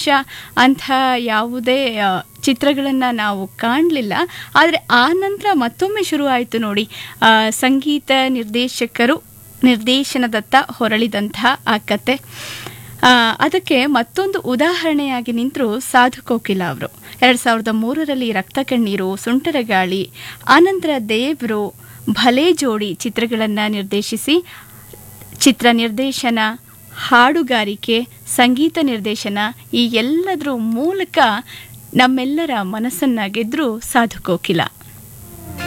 ವರ್ಷ ಅಂಥ ಯಾವುದೇ ಚಿತ್ರಗಳನ್ನು ನಾವು ಕಾಣಲಿಲ್ಲ ಆದರೆ ಆ ನಂತರ ಮತ್ತೊಮ್ಮೆ ಶುರು ಆಯಿತು ನೋಡಿ ಆ, ಸಂಗೀತ ನಿರ್ದೇಶಕರು ನಿರ್ದೇಶನದತ್ತ ಹೊರಳಿದಂಥ ಆ ಕತೆ ಆ, ಅದಕ್ಕೆ ಮತ್ತೊಂದು ಉದಾಹರಣೆಯಾಗಿ ನಿಂತರು ಸಾಧು ಕೋಕಿಲ ಅವರು ಎರಡು ಸಾವಿರದ ಮೂರರಲ್ಲಿ ರಕ್ತ ಕಣ್ಣೀರು ಸುಂಟರ ಗಾಳಿ ಆನಂತರ ದೇವ್ರು ಭಲೆ ಜೋಡಿ ಚಿತ್ರಗಳನ್ನು ನಿರ್ದೇಶಿಸಿ ಚಿತ್ರ ನಿರ್ದೇಶನ ಹಾಡುಗಾರಿಕೆ ಸಂಗೀತ ನಿರ್ದೇಶನ ಈ ಎಲ್ಲದರ ಮೂಲಕ ನಮ್ಮೆಲ್ಲರ ಮನಸ್ಸನ್ನ ಗೆದ್ರು ಸಾಧು ಕೋಕಿಲ